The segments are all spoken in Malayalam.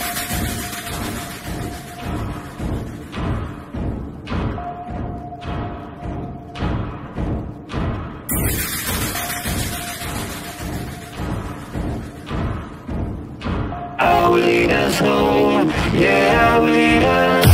I'll lead us home, yeah, I'll lead us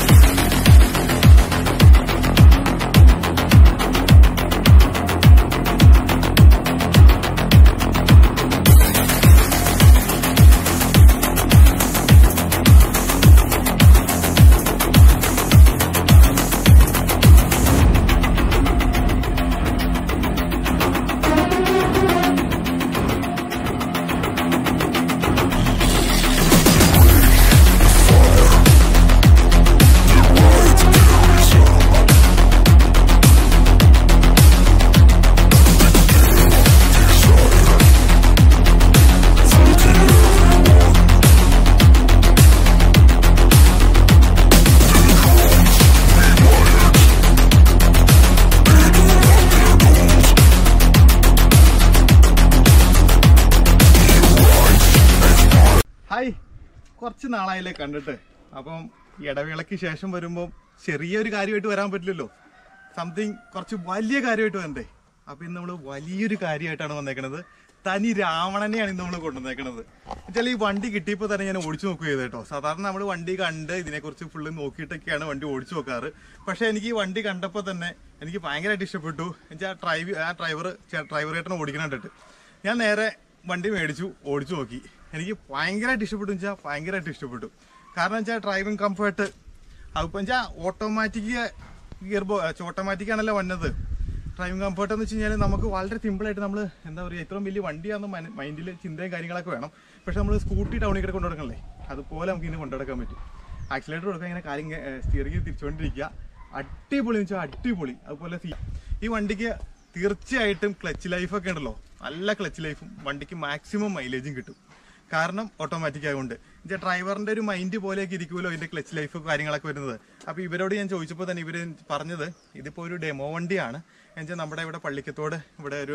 hi കുറച്ച് നാളായില്ലേ കണ്ടിട്ട് അപ്പം ഇടവേളയ്ക്ക് ശേഷം വരുമ്പോൾ ചെറിയൊരു കാര്യമായിട്ട് വരാൻ പറ്റില്ലല്ലോ സംതിങ് കുറച്ച് വലിയ കാര്യമായിട്ട് വരണ്ടേ അപ്പൊ ഇന്ന് നമ്മൾ വലിയൊരു കാര്യമായിട്ടാണ് വന്നേക്കണത് തനി രാവണനെയാണ് ഇന്ന് നമ്മൾ കൊണ്ടുവന്നേക്കണത് വെച്ചാൽ ഈ വണ്ടി കിട്ടിയപ്പോൾ തന്നെ ഞാൻ ഓടിച്ചു നോക്കുക ചെയ്തു കേട്ടോ സാധാരണ നമ്മൾ വണ്ടി കണ്ട് ഇതിനെക്കുറിച്ച് ഫുള്ള് നോക്കിയിട്ടൊക്കെയാണ് വണ്ടി ഓടിച്ചു നോക്കാറ് പക്ഷെ എനിക്ക് ഈ വണ്ടി കണ്ടപ്പോൾ തന്നെ എനിക്ക് ഭയങ്കരമായിട്ട് ഇഷ്ടപ്പെട്ടു എന്നുവെച്ചാൽ ഡ്രൈവ് ആ ഡ്രൈവർ ഡ്രൈവർ ഏട്ടനെ ഓടിക്കണം കണ്ടിട്ട് ഞാൻ നേരെ വണ്ടി മേടിച്ചു ഓടിച്ചു നോക്കി എനിക്ക് ഭയങ്കരമായിട്ട് ഇഷ്ടപ്പെട്ടു വെച്ചാൽ ഭയങ്കരമായിട്ട് ഇഷ്ടപ്പെട്ടു കാരണം വെച്ചാൽ ഡ്രൈവിംഗ് കംഫർട്ട് അതിപ്പോൾ വെച്ചാൽ ഓട്ടോമാറ്റിക് ഗിയർ ബോ ഓട്ടോമാറ്റിക് ആണല്ലോ വന്നത് ഡ്രൈവിംഗ് കംഫർട്ട് എന്ന് വെച്ച് കഴിഞ്ഞാൽ നമുക്ക് വളരെ സിമ്പിളായിട്ട് നമ്മൾ എന്താ പറയുക ഇത്രയും വലിയ വണ്ടിയാണെന്ന് മൈൻഡിൽ ചിന്തയും കാര്യങ്ങളൊക്കെ വേണം പക്ഷെ നമ്മൾ സ്കൂട്ടി ടൗണിൽ കൂടെ കൊണ്ടുനടക്കണല്ലേ അതുപോലെ നമുക്ക് ഇതിന് കൊണ്ടുനടക്കാൻ പറ്റും ആക്സിലേറ്റർ കൊടുക്കാൻ ഇങ്ങനെ കാര്യം സ്റ്റിയറിംഗ് തിരിച്ചുകൊണ്ടിരിക്കുക അടിപൊളി എന്ന് വെച്ചാൽ അടിപൊളി അതുപോലെ സീ- ഈ വണ്ടിക്ക് തീർച്ചയായിട്ടും ക്ലച്ച് ലൈഫൊക്കെ ഉണ്ടല്ലോ നല്ല ക്ലച്ച് ലൈഫും വണ്ടിക്ക് മാക്സിമം മൈലേജും കിട്ടും കാരണം ഓട്ടോമാറ്റിക് ആയതുകൊണ്ട് എന്നുവെച്ചാൽ ഡ്രൈവറിന്റെ ഒരു മൈൻഡ് പോലെയൊക്കെ ഇരിക്കുമല്ലോ ഇതിന്റെ ക്ലച്ച് ലൈഫ് കാര്യങ്ങളൊക്കെ വരുന്നത് അപ്പോൾ ഇവരോട് ഞാൻ ചോദിച്ചപ്പോൾ തന്നെ ഇവര് പറഞ്ഞത് ഇതിപ്പോൾ ഒരു ഡെമോ വണ്ടിയാണ് എന്നുവെച്ചാൽ നമ്മുടെ ഇവിടെ പള്ളിക്കത്തോട് ഇവിടെ ഒരു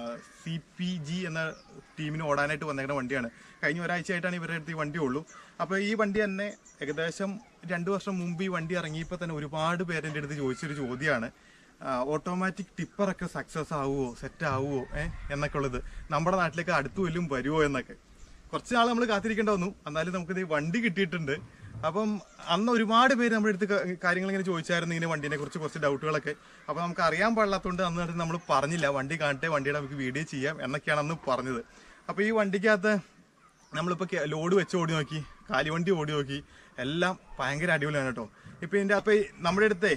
സി പി ജി എന്ന ടീമിന് ഓടാനായിട്ട് വന്നേക്കുന്ന വണ്ടിയാണ് കഴിഞ്ഞ ഒരാഴ്ചയായിട്ടാണ് ഇവരുടെ അടുത്ത് ഈ വണ്ടി ഉള്ളൂ അപ്പോൾ ഈ വണ്ടി തന്നെ ഏകദേശം രണ്ട് വർഷം മുമ്പ് ഈ വണ്ടി ഇറങ്ങിയപ്പോൾ തന്നെ ഒരുപാട് പേര് എൻ്റെ അടുത്ത് ചോദിച്ചൊരു ചോദ്യമാണ് ഓട്ടോമാറ്റിക് ടിപ്പറൊക്കെ സക്സസ് ആവുമോ സെറ്റ് ആവുമോ ഏഹ് എന്നൊക്കെ ഉള്ളത് നമ്മുടെ നാട്ടിലേക്ക് അടുത്തു വല്ലതും വരുമോ എന്നൊക്കെ കുറച്ച് നാൾ നമ്മൾ കാത്തിരിക്കേണ്ട വന്നു എന്നാലും നമുക്കിത് ഈ വണ്ടി കിട്ടിയിട്ടുണ്ട് അപ്പം അന്ന് ഒരുപാട് പേര് നമ്മുടെ അടുത്ത് ക- കാര്യങ്ങൾ ഇങ്ങനെ ചോദിച്ചായിരുന്നു ഇങ്ങനെ വണ്ടിനെ കുറിച്ച് കുറച്ച് ഡൗട്ടുകളൊക്കെ അപ്പോൾ നമുക്ക് അറിയാൻ പാടില്ലാത്തതുകൊണ്ട് അന്ന് നമ്മൾ പറഞ്ഞില്ല വണ്ടി കാണട്ടെ വണ്ടിയുടെ നമുക്ക് വീഡിയോ ചെയ്യാം എന്നൊക്കെയാണ് അന്ന് പറഞ്ഞത് അപ്പോൾ ഈ വണ്ടിക്കകത്ത് നമ്മളിപ്പോൾ ലോഡ് വെച്ച് ഓടി നോക്കി കാലിവണ്ടി ഓടി നോക്കി എല്ലാം ഭയങ്കര അടിപൊളിയാണ് കേട്ടോ ഇപ്പൊ ഇതിന്റെ അപ്പൊ ഈ നമ്മുടെ അടുത്തേ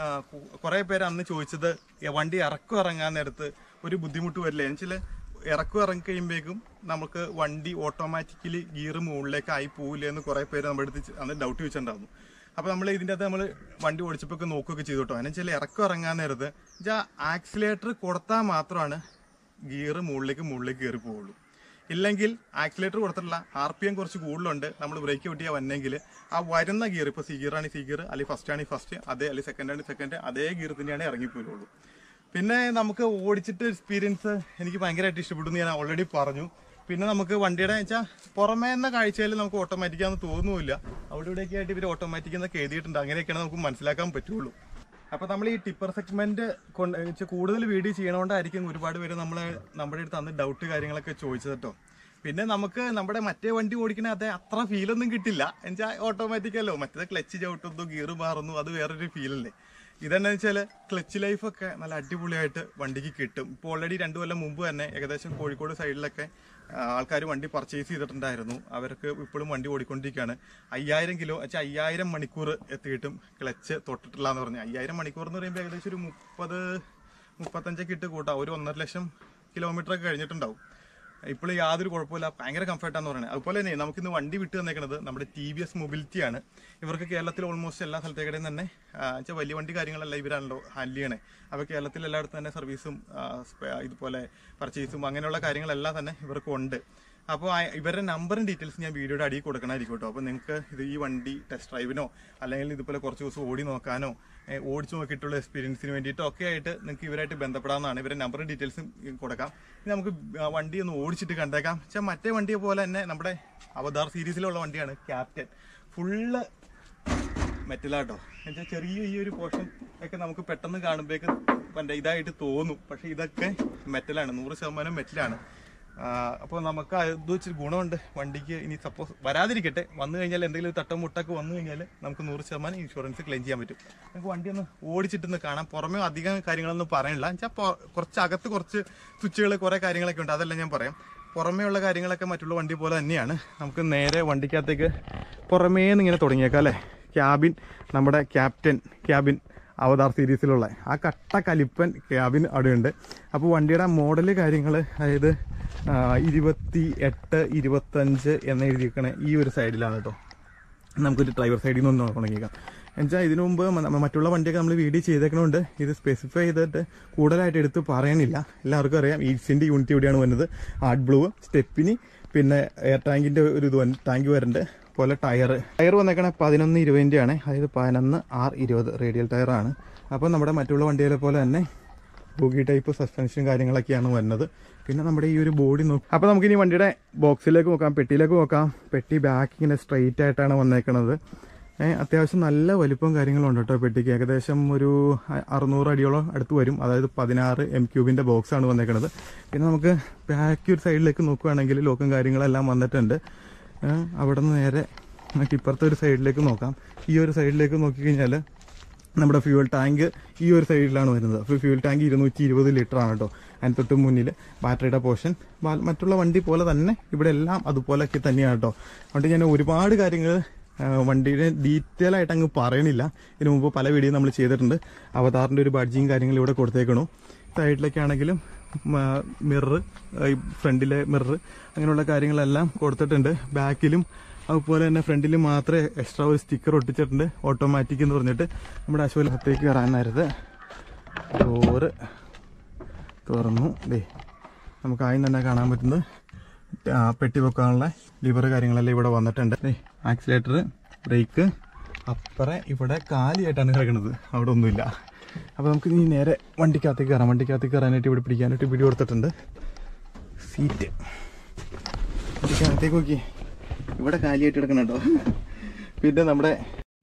കുറെ പേര് അന്ന് ചോദിച്ചത് ഈ വണ്ടി ഇറക്കം ഇറങ്ങാൻ നേരത്ത് ഒരു ബുദ്ധിമുട്ട് വരില്ല എന്നുവെച്ചാൽ ഇറക്കം ഇറങ്ങി കഴിയുമ്പോഴേക്കും നമുക്ക് വണ്ടി ഓട്ടോമാറ്റിക്കലി ഗിയർ മുകളിലേക്ക് ആയി പോവില്ല എന്ന് കുറെ പേര് നമ്മുടെ അടുത്ത് ചെ- അന്ന് ഡൗട്ട് ചോദിച്ചിട്ടുണ്ടായിരുന്നു അപ്പൊ നമ്മൾ ഇതിന്റെ അകത്ത് നമ്മൾ വണ്ടി ഓടിച്ചപ്പോൾ ഒക്കെ നോക്കുകയൊക്കെ ചെയ്തു കേട്ടോ എന്നുവെച്ചാൽ ഇറക്കം ഇറങ്ങാൻ നേരത്ത് ആക്സിലേറ്റർ കൊടുത്താൽ മാത്രമാണ് ഗിയർ മുകളിലേക്ക് മുകളിലേക്ക് കയറി പോവുള്ളൂ ഇല്ലെങ്കിൽ ആക്സിലേറ്റർ കൊടുത്തിട്ടില്ല ആർ പി എം കുറച്ച് കൂടുതലുണ്ട് നമ്മൾ ബ്രേക്ക് കിട്ടിയാൽ വന്നെങ്കിൽ ആ വരുന്ന ഗിയർ ഇപ്പോൾ സി ഗിയർ ആണ് സി ഗിയർ അല്ലെങ്കിൽ ഫസ്റ്റ് ആണ് ഫസ്റ്റ് അതേ അല്ലെങ്കിൽ സെക്കൻഡ് ആണ് സെക്കൻഡ് അതേ ഗിയർ തന്നെയാണ് ഇറങ്ങിപ്പോയുള്ളൂ പിന്നെ നമുക്ക് ഓടിച്ചിട്ട് എക്സ്പീരിയൻസ് എനിക്ക് ഭയങ്കരമായിട്ട് ഇഷ്ടപ്പെട്ടു എന്ന് ഞാൻ ഓൾറെഡി പറഞ്ഞു പിന്നെ നമുക്ക് വണ്ടിയുടെ വെച്ചാൽ പുറമേ എന്ന കാഴ്ചയിൽ നമുക്ക് ഓട്ടോമാറ്റിക് ആണെന്ന് തോന്നുന്നില്ല അവിടെ ഇവിടെയൊക്കെ ആയിട്ട് ഇവർ ഓട്ടോമാറ്റിക് എന്നൊക്കെ എഴുതിയിട്ടുണ്ട് അങ്ങനെയൊക്കെയാണ് നമുക്ക് മനസ്സിലാക്കാൻ പറ്റുള്ളൂ അപ്പൊ നമ്മൾ ഈ ടിപ്പർ സെഗ്മെന്റ് കൊണ്ട് വെച്ച് കൂടുതൽ വീഡിയോ ചെയ്യണോണ്ടായിരിക്കും ഒരുപാട് പേര് നമ്മളെ നമ്മുടെ അടുത്ത് അന്ന് ഡൗട്ട് കാര്യങ്ങളൊക്കെ ചോദിച്ചത് കേട്ടോ പിന്നെ നമുക്ക് നമ്മുടെ മറ്റേ വണ്ടി ഓടിക്കണ അതേ അത്ര ഫീലൊന്നും കിട്ടില്ല എന്നുവെച്ചാൽ ഓട്ടോമാറ്റിക് അല്ലോ മറ്റേത് ക്ലച്ച് ചവിട്ടുന്നു ഗിയർ മാറുന്നു അത് വേറൊരു ഫീലല്ലേ ഇതെന്നു വെച്ചാൽ ക്ലച്ച് ലൈഫൊക്കെ നല്ല അടിപൊളിയായിട്ട് വണ്ടിക്ക് കിട്ടും ഇപ്പോൾ ഓൾറെഡി രണ്ടു കൊല്ലം മുമ്പ് തന്നെ ഏകദേശം കോഴിക്കോട് സൈഡിലൊക്കെ ആൾക്കാർ വണ്ടി പർച്ചേസ് ചെയ്തിട്ടുണ്ടായിരുന്നു അവർക്ക് ഇപ്പോഴും വണ്ടി ഓടിക്കൊണ്ടിരിക്കുകയാണ് അയ്യായിരം കിലോ വെച്ചാൽ അയ്യായിരം മണിക്കൂർ എത്തിയിട്ടും ക്ലച്ച് തൊട്ടിട്ടില്ല എന്ന് പറഞ്ഞു അയ്യായിരം മണിക്കൂർ എന്ന് പറയുമ്പോൾ ഏകദേശം ഒരു മുപ്പത് മുപ്പത്തഞ്ചൊക്കെ ഇട്ട് കൂട്ടാം ഒരു ഒന്നര ലക്ഷം കിലോമീറ്റർ ഒക്കെ കഴിഞ്ഞിട്ടുണ്ടാവും ഇപ്പോൾ യാതൊരു കുഴപ്പമില്ല ഭയങ്കര കംഫർട്ടാന്ന് പറയുന്നത് അതുപോലെ തന്നെ നമുക്കിന്ന് വണ്ടി വിട്ട് തന്നേക്കുന്നത് നമ്മുടെ ടി വി എസ് മൊബിലിറ്റി ആണ് ഇവർക്ക് കേരളത്തിൽ ഓൾമോസ്റ്റ് എല്ലാ സ്ഥലത്തേക്കടെയും തന്നെ വെച്ചാൽ വലിയ വണ്ടി കാര്യങ്ങളെല്ലാം ഇവരാണല്ലോ ഹാൻഡിൽ ചെയ്യണേ അപ്പോൾ കേരളത്തിൽ എല്ലായിടത്തും തന്നെ സർവീസും ആ, സ്പെ- ഇതുപോലെ പർച്ചേസും അങ്ങനെയുള്ള കാര്യങ്ങളെല്ലാം തന്നെ ഇവർക്ക് ഉണ്ട് അപ്പോൾ ഇവരുടെ നമ്പറും ഡീറ്റെയിൽസ് ഞാൻ വീഡിയോയുടെ അടിയിൽ കൊടുക്കണമായിരിക്കും കേട്ടോ അപ്പോൾ നിങ്ങൾക്ക് ഇത് ഈ വണ്ടി ടെസ്റ്റ് ഡ്രൈവിനോ അല്ലെങ്കിൽ ഇതുപോലെ കുറച്ച് ദിവസം ഓടി നോക്കാനോ ഏ, ഓടിച്ചു നോക്കിയിട്ടുള്ള എക്സ്പീരിയൻസിന് വേണ്ടിയിട്ടോ ഒക്കെ ആയിട്ട് നിങ്ങൾക്ക് ഇവരായിട്ട് ബന്ധപ്പെടാവുന്നതാണ് ഇവരുടെ നമ്പറും ഡീറ്റെയിൽസും കൊടുക്കാം ഇനി നമുക്ക് ആ വണ്ടി ഒന്ന് ഓടിച്ചിട്ട് കണ്ടേക്കാം പക്ഷേ മറ്റേ വണ്ടിയെ പോലെ തന്നെ നമ്മുടെ അവതാർ സീരീസിലുള്ള വണ്ടിയാണ് ക്യാപ്റ്റൻ ഫുള്ള് മെറ്റലാട്ടോ എന്നുവെച്ചാൽ ചെറിയ ഈ ഒരു പോർഷൻ ഒക്കെ നമുക്ക് പെട്ടെന്ന് കാണുമ്പോഴേക്ക് മറ്റേ ഇതായിട്ട് തോന്നും പക്ഷെ ഇതൊക്കെ മെറ്റലാണ് നൂറ് ശതമാനം മെറ്റലാണ് അപ്പോൾ നമുക്ക് അത് വെച്ചൊരു ഗുണമുണ്ട് വണ്ടിക്ക് ഇനി സപ്പോസ് വരാതിരിക്കട്ടെ വന്നു കഴിഞ്ഞാൽ എന്തെങ്കിലും ഒരു തട്ടം മുട്ടൊക്കെ വന്നു കഴിഞ്ഞാൽ നമുക്ക് നൂറ് ശതമാനം ഇൻഷുറൻസ് ക്ലെയിം ചെയ്യാൻ പറ്റും നമുക്ക് വണ്ടി ഒന്ന് ഓടിച്ചിട്ടൊന്ന് കാണാം പുറമേ അധികം കാര്യങ്ങളൊന്നും പറയണില്ല വെച്ചാൽ കുറച്ച് അകത്ത് കുറച്ച് സ്വിച്ചുകൾ കുറേ കാര്യങ്ങളൊക്കെ ഉണ്ട് അതെല്ലാം ഞാൻ പറയാം പുറമേ ഉള്ള കാര്യങ്ങളൊക്കെ മറ്റുള്ള വണ്ടി പോലെ തന്നെയാണ് നമുക്ക് നേരെ വണ്ടിക്കകത്തേക്ക് പുറമേ നിന്ന് ഇങ്ങനെ തുടങ്ങിയേക്കാം അല്ലേ ക്യാബിൻ നമ്മുടെ ക്യാപ്റ്റൻ ക്യാബിൻ അവതാർ സീരീസിലുള്ള ആ കട്ട കലിപ്പൻ ക്യാബിൻ അവിടെയുണ്ട് അപ്പോൾ വണ്ടിയുടെ മോഡൽ കാര്യങ്ങൾ അതായത് ആ, ഇരുപത്തി എട്ട് ഇരുപത്തഞ്ച് എന്ന് എഴുതിയിരിക്കണ ഈ ഒരു സൈഡിലാണ് കേട്ടോ നമുക്കൊരു ഡ്രൈവർ സൈഡിൽ നിന്ന് ഒന്ന് തുടങ്ങിയേക്കാം എന്നുവെച്ചാൽ ഇതിനു മുമ്പ് മ- മറ്റുള്ള വണ്ടിയൊക്കെ നമ്മൾ വീഡിയോ ചെയ്തേക്കണോണ്ട് ഇത് സ്പെസിഫൈ ചെയ്തിട്ട് കൂടുതലായിട്ട് എടുത്ത് പറയണില്ല എല്ലാവർക്കും അറിയാം ഈസിൻ്റെ യൂണിറ്റ് ഇവിടെയാണ് വരുന്നത് ആർട്ട് ബ്ലൂ സ്റ്റെപ്പിനി പിന്നെ എയർ ടാങ്കിൻ്റെ ഒരു ഇത് വന്ന് ടാങ്ക് വരുന്നുണ്ട് പോലെ ടയർ ടയർ വന്നേക്കണ പതിനൊന്ന് ഇരുപതിൻ്റെ ആണ് അതായത് പതിനൊന്ന് ആർ ഇരുപത് റേഡിയൽ ടയറാണ് അപ്പോൾ നമ്മുടെ മറ്റുള്ള വണ്ടികളെ പോലെ തന്നെ ബോഗി ടൈപ്പ് സസ്പെൻഷൻ കാര്യങ്ങളൊക്കെയാണ് വരുന്നത് പിന്നെ നമ്മുടെ ഈ ഒരു ബോഡി നോക്കും അപ്പോൾ നമുക്ക് ഇനി വണ്ടിയുടെ ബോക്സിലേക്ക് നോക്കാം പെട്ടിയിലേക്ക് നോക്കാം പെട്ടി ബാക്ക് ഇങ്ങനെ സ്ട്രെയിറ്റ് ആയിട്ടാണ് വന്നേക്കണത് ഏഹ് അത്യാവശ്യം നല്ല വലിപ്പവും കാര്യങ്ങളും ഉണ്ട് കേട്ടോ പെട്ടിക്ക് ഏകദേശം ഒരു അ- അറുന്നൂറ് അടിയോളം അടുത്ത് വരും അതായത് പതിനാറ് എം ക്യൂബിൻ്റെ ബോക്സാണ് വന്നേക്കണത് പിന്നെ നമുക്ക് ബാക്ക് ഒരു സൈഡിലേക്ക് നോക്കുകയാണെങ്കിൽ ലോക്കും കാര്യങ്ങളെല്ലാം വന്നിട്ടുണ്ട് ഏഹ് അവിടെ നിന്ന് നേരെ നമുക്ക് ഇപ്പുറത്തെ ഒരു സൈഡിലേക്ക് നോക്കാം ഈ ഒരു സൈഡിലേക്ക് നോക്കിക്കഴിഞ്ഞാൽ നമ്മുടെ ഫ്യൂവൽ ടാങ്ക് ഈ ഒരു സൈഡിലാണ് വരുന്നത് അപ്പോൾ ഫ്യൂവൽ ടാങ്ക് ഇരുന്നൂറ്റി ഇരുപത് ലിറ്റർ ആണ് കേട്ടോ അതിന് തൊട്ട് മുന്നിൽ ബാറ്ററിയുടെ പോർഷൻ മറ്റുള്ള വണ്ടി പോലെ തന്നെ ഇവിടെ എല്ലാം അതുപോലെയൊക്കെ തന്നെയാണ് കേട്ടോ അതുകൊണ്ട് ഞാൻ ഒരുപാട് കാര്യങ്ങൾ വണ്ടിയുടെ ഡീറ്റെയിൽ ആയിട്ട് അങ്ങ് പറയണില്ല ഇതിനു മുമ്പ് പല വീഡിയോ നമ്മൾ ചെയ്തിട്ടുണ്ട് അവതാറിൻ്റെ ഒരു ബഡ്ജിയും കാര്യങ്ങളും ഇവിടെ കൊടുത്തേക്കണു സൈഡിലേക്കാണെങ്കിലും മിറർ ഫ്രണ്ടിലെ മിറർ അങ്ങനെയുള്ള കാര്യങ്ങളെല്ലാം കൊടുത്തിട്ടുണ്ട് ബാക്കിലും അതുപോലെ തന്നെ ഫ്രണ്ടിൽ മാത്രമേ എക്സ്ട്രാ ഒരു സ്റ്റിക്കർ ഒട്ടിച്ചിട്ടുണ്ട് ഓട്ടോമാറ്റിക് എന്ന് പറഞ്ഞിട്ട് നമ്മുടെ അശോകത്തേക്ക് കയറാൻ നേരത്ത് ഡോറ് തുറന്നു ദേ നമുക്ക് ആദ്യം തന്നെ കാണാൻ പറ്റുന്നത് ആ, പെട്ടി വെക്കാനുള്ള ലിവർ കാര്യങ്ങളെല്ലാം ഇവിടെ വന്നിട്ടുണ്ട് ദേ ആക്സിലേറ്റർ ബ്രേക്ക് അപ്പറെ ഇവിടെ കാലിയായിട്ടാണ് കിടക്കുന്നത് അവിടെ ഒന്നുമില്ല അപ്പോൾ നമുക്ക് ഇനി നേരെ വണ്ടിക്കകത്തേക്ക് കയറാം വണ്ടിക്കകത്തേക്ക് കയറാനായിട്ട് ഇവിടെ പിടിക്കാനായിട്ട് പിടി കൊടുത്തിട്ടുണ്ട് സീറ്റ് വണ്ടിക്കകത്തേക്ക് നോക്കി ഇവിടെ കാലിയായിട്ട് കിടക്കണം കേട്ടോ പിന്നെ നമ്മുടെ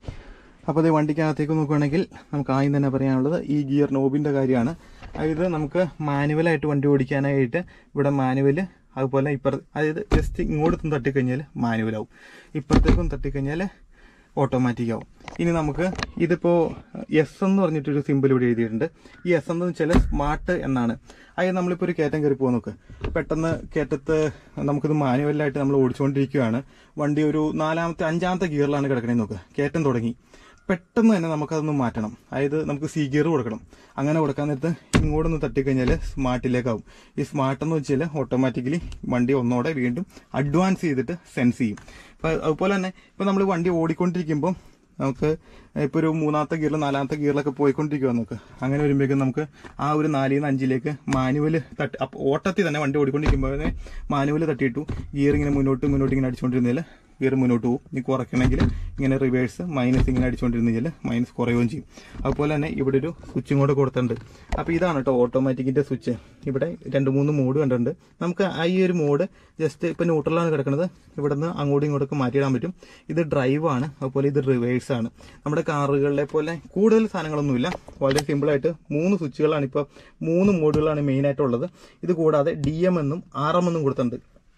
അപ്പോൾ ഇത് വണ്ടിക്കകത്തേക്ക് നോക്കുകയാണെങ്കിൽ നമുക്ക് ആദ്യം തന്നെ പറയാനുള്ളത് ഈ ഗിയർ നോബിൻ്റെ കാര്യമാണ് അതായത് നമുക്ക് മാനുവലായിട്ട് വണ്ടി ഓടിക്കാനായിട്ട് ഇവിടെ മാനുവൽ അതുപോലെ ഇപ്പുറ അതായത് ജസ്റ്റ് ഇങ്ങോട്ടും തട്ടിക്കഴിഞ്ഞാൽ മാനുവലാവും ഇപ്പുറത്തേക്കും തട്ടിക്കഴിഞ്ഞാൽ ഓട്ടോമാറ്റിക് ആവും ഇനി നമുക്ക് ഇതിപ്പോൾ എസ് എന്ന് പറഞ്ഞിട്ടൊരു സിമ്പിൾ ഇവിടെ എഴുതിയിട്ടുണ്ട് ഈ എസ് എന്ന് വെച്ചാൽ സ്മാർട്ട് എന്നാണ് അതായത് നമ്മളിപ്പോൾ ഒരു കയറ്റം കയറി പോകാൻ നോക്ക് പെട്ടെന്ന് കയറ്റത്ത് നമുക്കിത് മാനുവലായിട്ട് നമ്മൾ ഓടിച്ചുകൊണ്ടിരിക്കുകയാണ് വണ്ടി ഒരു നാലാമത്തെ അഞ്ചാമത്തെ ഗിയറിലാണ് കിടക്കണേന്ന് നോക്ക് കയറ്റം തുടങ്ങി പെട്ടെന്ന് തന്നെ നമുക്കതൊന്ന് മാറ്റണം അതായത് നമുക്ക് സി ഗിയർ കൊടുക്കണം അങ്ങനെ കൊടുക്കാൻ നേരത്ത് ഇങ്ങോട്ടൊന്ന് തട്ടിക്കഴിഞ്ഞാൽ സ്മാർട്ടിലേക്കാവും ഈ സ്മാർട്ട് എന്ന് വെച്ചാൽ ഓട്ടോമാറ്റിക്കലി വണ്ടി ഒന്നോടെ വീണ്ടും അഡ്വാൻസ് ചെയ്തിട്ട് സെൻസ് ചെയ്യും അപ്പം അതുപോലെ തന്നെ ഇപ്പം നമ്മൾ വണ്ടി ഓടിക്കൊണ്ടിരിക്കുമ്പോൾ നമുക്ക് ഇപ്പോൾ ഒരു മൂന്നാമത്തെ ഗിയറിൽ നാലാമത്തെ ഗിയറിലൊക്കെ പോയിക്കൊണ്ടിരിക്കുക നമുക്ക് അങ്ങനെ വരുമ്പോഴേക്കും നമുക്ക് ആ ഒരു നാലിൽ നിന്ന് അഞ്ചിലേക്ക് മാനുവൽ തട്ടി അപ്പോൾ ഓട്ടത്തിൽ തന്നെ വണ്ടി ഓടിക്കൊണ്ടിരിക്കുമ്പോൾ മാനുവൽ തട്ടിയിട്ടു ഗിയർ ഇങ്ങനെ മുന്നോട്ട് മുന്നോട്ട് ഇങ്ങനെ അടിച്ചുകൊണ്ടിരുന്നതിൽ ഗിയർ മുന്നോട്ട് പോകും ഇനി കുറയ്ക്കണമെങ്കിൽ ഇങ്ങനെ റിവേഴ്സ് മൈനസ് ഇങ്ങനെ അടിച്ചുകൊണ്ടിരുന്നെങ്കിൽ മൈനസ് കുറയുകയും ചെയ്യും അതുപോലെ തന്നെ ഇവിടെ ഒരു സ്വിച്ചും കൂടെ കൊടുത്തിട്ടുണ്ട് അപ്പോൾ ഇതാണ് കേട്ടോ ഓട്ടോമാറ്റിക്കിൻ്റെ സ്വിച്ച് ഇവിടെ രണ്ട് മൂന്ന് മോഡ് കണ്ടിട്ടുണ്ട് നമുക്ക് ആ ഈ ഒരു മോഡ് ജസ്റ്റ് ഇപ്പോൾ ന്യൂട്രലാണ് കിടക്കുന്നത് ഇവിടെ നിന്ന് അങ്ങോട്ടും ഇങ്ങോട്ടൊക്കെ മാറ്റിയിടാൻ പറ്റും ഇത് ഡ്രൈവ് ആണ് അതുപോലെ ഇത് റിവേഴ്സ് ആണ് നമ്മുടെ കാറുകളിലെ പോലെ കൂടുതൽ സാധനങ്ങളൊന്നുമില്ല വളരെ സിമ്പിളായിട്ട് മൂന്ന് സ്വിച്ചുകളാണ് ഇപ്പോൾ മൂന്ന് മോഡുകളാണ് മെയിനായിട്ടുള്ളത് ഇത് കൂടാതെ ഡി എം എന്നും ആർ എം എന്നും കൊടുത്തിട്ടുണ്ട്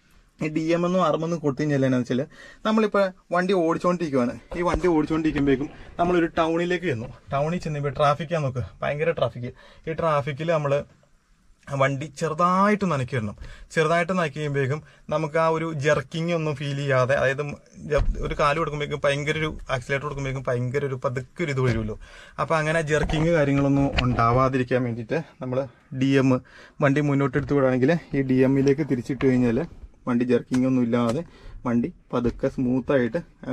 ഈ ഡി എം എന്നും ആർ എം എന്നും കൊടുത്തു കഴിഞ്ഞാൽ എന്നാന്ന് വെച്ചാൽ നമ്മളിപ്പോൾ വണ്ടി ഓടിച്ചുകൊണ്ടിരിക്കുവാണ് ഈ വണ്ടി ഓടിച്ചുകൊണ്ടിരിക്കുമ്പോഴേക്കും നമ്മളൊരു ടൗണിലേക്ക് ചെന്നു ടൗണിൽ ചെന്നപ്പോൾ ട്രാഫിക്കാ നോക്ക് ഭയങ്കര ട്രാഫിക് ഈ ട്രാഫിക്കിൽ നമ്മൾ വണ്ടി ചെറുതായിട്ട് നനയ്ക്ക് വരണം ചെറുതായിട്ട് നനയ്ക്ക് കഴിയുമ്പോഴേക്കും നമുക്ക് ആ ഒരു ജെർക്കിങ് ഒന്നും ഫീൽ ചെയ്യാതെ അതായത് ജ- ഒരു കാല് കൊടുക്കുമ്പോഴേക്കും ഭയങ്കര ഒരു ആക്സിലേറ്റർ കൊടുക്കുമ്പോഴേക്കും ഭയങ്കര ഒരു പതുക്കെ ഒരു ഇത് വരുമല്ലോ അപ്പോൾ അങ്ങനെ ജെർക്കിങ് കാര്യങ്ങളൊന്നും ഉണ്ടാവാതിരിക്കാൻ വേണ്ടിയിട്ട് നമ്മൾ ഡി എം വണ്ടി മുന്നോട്ട് എടുത്ത് വിടുകയാണെങ്കിൽ ഈ ഡി എമ്മിലേക്ക് തിരിച്ചിട്ട് കഴിഞ്ഞാൽ വണ്ടി ജെർക്കിംഗ് ഒന്നും ഇല്ലാതെ വണ്ടി പതുക്കെ സ്മൂത്തായിട്ട് അങ്ങ്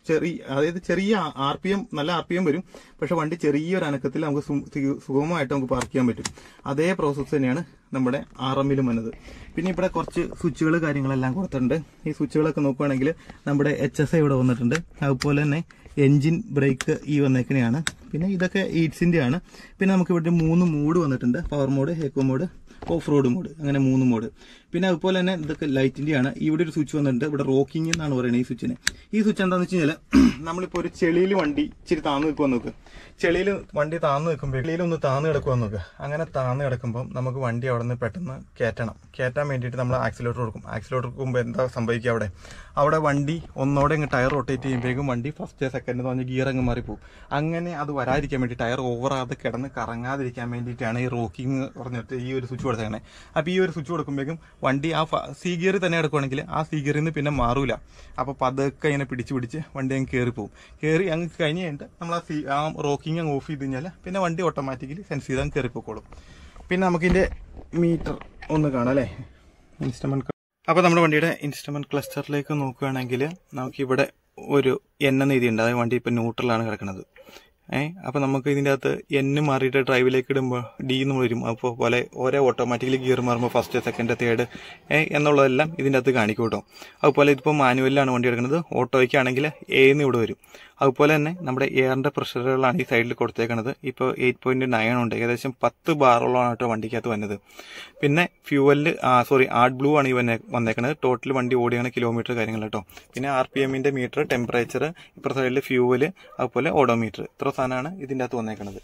ചെറിയ അതായത് ചെറിയ ആർ പി എം നല്ല ആർ പി എം വരും പക്ഷെ വണ്ടി ചെറിയൊരു അനക്കത്തിൽ നമുക്ക് സു- സു- സുഗമമായിട്ട് നമുക്ക് പാർക്ക് ചെയ്യാൻ പറ്റും അതേ പ്രോസസ്സ് തന്നെയാണ് നമ്മുടെ ആർ എമ്മിലും വന്നത് പിന്നെ ഇവിടെ കുറച്ച് സ്വിച്ചുകൾ കാര്യങ്ങളെല്ലാം കൊടുത്തിട്ടുണ്ട് ഈ സ്വിച്ചുകളൊക്കെ നോക്കുകയാണെങ്കിൽ നമ്മുടെ എച്ച് എസ് ഐ ഇവിടെ വന്നിട്ടുണ്ട് അതുപോലെ തന്നെ എൻജിൻ ബ്രേക്ക് ഈ വന്നേക്കണെയാണ് പിന്നെ ഇതൊക്കെ ഈറ്റ്സിന്റെ ആണ് പിന്നെ നമുക്ക് ഇവിടെ മൂന്ന് മോഡ് വന്നിട്ടുണ്ട് power mode eco mode off road mode അങ്ങനെ മൂന്ന് മോഡ് പിന്നെ അതുപോലെ തന്നെ ഇതൊക്കെ ലൈറ്റിന്റെ ആണ് ഇവിടെ ഒരു സ്വിച്ച് വന്നിട്ടുണ്ട് ഇവിടെ റോക്കിംഗ് എന്നാണ് പറയുന്നത് ഈ സ്വിച്ചിന് ഈ സ്വിച്ച് എന്താണെന്ന് വെച്ച് കഴിഞ്ഞാൽ നമ്മളിപ്പോൾ ഒരു ചെളിയിൽ വണ്ടി ഇച്ചിരി താന്ന് നിൽക്കുവാൻ നോക്ക് ചെളിയിൽ വണ്ടി താന്ന് നിൽക്കുമ്പോൾ ചെളിയിൽ ഒന്ന് താന്ന് കിടക്കുവാൻ നോക്ക് അങ്ങനെ താന്ന് കിടക്കുമ്പോൾ നമുക്ക് വണ്ടി അവിടെ നിന്ന് പെട്ടെന്ന് കയറ്റണം കയറ്റാൻ വേണ്ടിയിട്ട് നമ്മൾ ആക്സിലേറ്റർ കൊടുക്കും ആക്സിലേറ്റർ കൊടുക്കുമ്പോൾ എന്താ സംഭവിക്കുക അവിടെ അവിടെ വണ്ടി ഒന്നോടെ അങ്ങ് ടയർ റൊട്ടേറ്റ് ചെയ്യുമ്പോഴേക്കും വണ്ടി ഫസ്റ്റ് സെക്കൻഡ് എന്ന് പറഞ്ഞ് ഗിയർ അങ്ങ് മാറിപ്പോകും അങ്ങനെ അത് വരാതിരിക്കാൻ വേണ്ടി ടയർ ഓവറാതെ കിടന്ന് കറങ്ങാതിരിക്കാൻ വേണ്ടിയിട്ടാണ് ഈ റോക്കിംഗ് പറഞ്ഞിട്ട് ഈ ഒരു സ്വിച്ച് കൊടുത്തേക്കണേ അപ്പോൾ ഈ ഒരു സ്വിച്ച് കൊടുക്കുമ്പോഴേക്കും വണ്ടി ആ സി ഗിയറിൽ തന്നെ എടുക്കുവാണെങ്കിൽ ആ സി ഗിയറിൽ നിന്ന് പിന്നെ മാറൂല അപ്പോൾ പതുക്കെ ഇങ്ങനെ പിടിച്ച് പിടിച്ച് വണ്ടി അങ്ങ് കയറി പോകും കയറി അങ്ങ് കഴിഞ്ഞ് കഴിഞ്ഞിട്ട് നമ്മൾ ആ സി ആ റോക്കിംഗ് അങ്ങ് ഓഫ് ചെയ്ത് കഴിഞ്ഞാൽ പിന്നെ വണ്ടി ഓട്ടോമാറ്റിക്കലി സെൻസ് ചെയ്ത് അങ്ങ് കയറി പോയിക്കോളും പിന്നെ നമുക്കിതിൻ്റെ മീറ്റർ ഒന്ന് കാണാം അല്ലേ ഇൻസ്റ്റമെന്റ് അപ്പോൾ നമ്മുടെ വണ്ടിയുടെ ഇൻസ്ട്രുമെന്റ് ക്ലസ്റ്ററിലേക്ക് നോക്കുകയാണെങ്കിൽ നമുക്കിവിടെ ഒരു എൻ എന്ന രീതി ഉണ്ട് അതായത് വണ്ടി ഇപ്പം ന്യൂട്രലാണ് കിടക്കുന്നത് ഏഹ് അപ്പോൾ നമുക്ക് ഇതിൻ്റെ അകത്ത് എൻ മാറിയിട്ട് ഡ്രൈവിലേക്ക് ഇടുമ്പോൾ ഡി എന്ന് വരും അപ്പോൾ പോലെ ഓരോ ഓട്ടോമാറ്റിക്കലി ഗിയർ മാറുമ്പോൾ ഫസ്റ്റ് സെക്കൻഡ് തേർഡ് ഏഹ് എന്നുള്ളതെല്ലാം ഇതിൻ്റെ അകത്ത് കാണിക്കും കേട്ടോ അതുപോലെ ഇതിപ്പോൾ മാനുവലിലാണ് വണ്ടി എടുക്കുന്നത് ഓട്ടോയ്ക്കാണെങ്കിൽ എ എന്ന് ഇവിടെ വരും അതുപോലെ തന്നെ നമ്മുടെ എയറിന്റെ പ്രഷറുകളാണ് ഈ സൈഡിൽ കൊടുത്തേക്കുന്നത് ഇപ്പോൾ എയ്റ്റ് പോയിന്റ് നയൻ ഉണ്ട് ഏകദേശം പത്ത് ബാറോളമാണ് കേട്ടോ വണ്ടിക്കകത്ത് വന്നത് പിന്നെ ഫ്യൂവലിൽ സോറി ആർട്ട് ബ്ലൂ ആണ് ഈ വന്നേ വന്നേക്കുന്നത് ടോട്ടൽ വണ്ടി ഓടിയാണ് കിലോമീറ്റർ കാര്യങ്ങൾ കേട്ടോ പിന്നെ ആർ പി എമ്മിന്റെ മീറ്റർ ടെമ്പറേച്ചർ ഇപ്പുറത്തെ സൈഡിൽ ഫ്യൂവല് അതുപോലെ ഓഡോമീറ്റർ ഇത്ര സാധനമാണ് ഇതിൻ്റെ അകത്ത് വന്നേക്കുന്നത്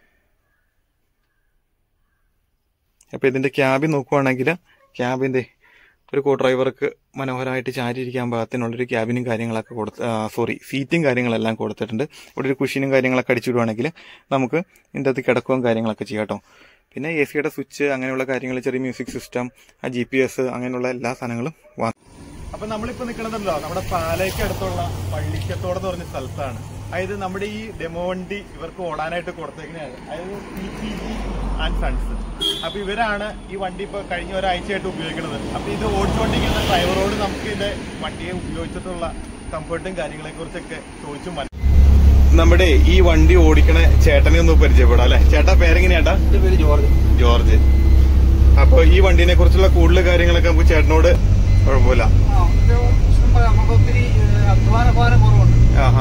അപ്പോൾ ഇതിന്റെ ക്യാബിൻ നോക്കുവാണെങ്കിൽ ക്യാബിന്റെ ഒരു കോ ഡ്രൈവർക്ക് മനോഹരമായിട്ട് ചാരിയിരിക്കാൻ പാകത്തിനുള്ളൊരു ക്യാബിനും കാര്യങ്ങളൊക്കെ കൊടുത്ത് സോറി സീറ്റും കാര്യങ്ങളെല്ലാം കൊടുത്തിട്ടുണ്ട് ഇവിടെ ഒരു കുഷീനും കാര്യങ്ങളൊക്കെ അടിച്ചിടുവാണെങ്കിൽ നമുക്ക് ഇതിൻ്റെ അകത്ത് കിടക്കുകയും കാര്യങ്ങളൊക്കെ ചെയ്യാം കേട്ടോ പിന്നെ എ സിയുടെ സ്വിച്ച് അങ്ങനെയുള്ള കാര്യങ്ങൾ ചെറിയ മ്യൂസിക് സിസ്റ്റം ആ ജി പി എസ് അങ്ങനെയുള്ള എല്ലാ സാധനങ്ങളും അപ്പൊ നമ്മളിപ്പോ നിൽക്കണതല്ലോ നമ്മുടെ പാലയ്ക്ക് അടുത്തുള്ള പള്ളിക്കത്തോട് എന്ന് പറഞ്ഞ സ്ഥലത്താണ് അതായത് നമ്മുടെ ഈ ഡെമോ വണ്ടി ഇവർക്ക് ഓടാനായിട്ട് കൊടുത്തേക്കുന്നതാണ് അതായത് P T G and sons അപ്പൊ ഇവരാണ് ഈ വണ്ടി ഇപ്പൊ കഴിഞ്ഞ ഒരാഴ്ചയായിട്ട് ഉപയോഗിക്കുന്നത് അപ്പൊ ഇത് ഓടിച്ചുകൊണ്ടിരിക്കുന്ന ഡ്രൈവറോട് നമുക്ക് ഇതിന്റെ വണ്ടിയെ ഉപയോഗിച്ചിട്ടുള്ള കംഫർട്ടും കാര്യങ്ങളെ കുറിച്ചൊക്കെ ചോദിച്ചു നമ്മുടെ ഈ വണ്ടി ഓടിക്കണ ചേട്ടനെ ഒന്ന് പരിചയപ്പെടാം അല്ലെ ചേട്ടാ പേരെങ്ങനെയാട്ടാ എന്റെ പേര് ജോർജ് ജോർജ് അപ്പൊ ഈ വണ്ടിനെ കുറിച്ചുള്ള കൂടുതൽ കാര്യങ്ങളൊക്കെ നമുക്ക് ചേട്ടനോട് കുഴപ്പമില്ല ആ, ഇത് ഇഷ്ടം പോലെ നമുക്ക് ഒത്തിരി ഏഹ്, അധ്വാന ഭാരം കുറവുണ്ട് ആഹാ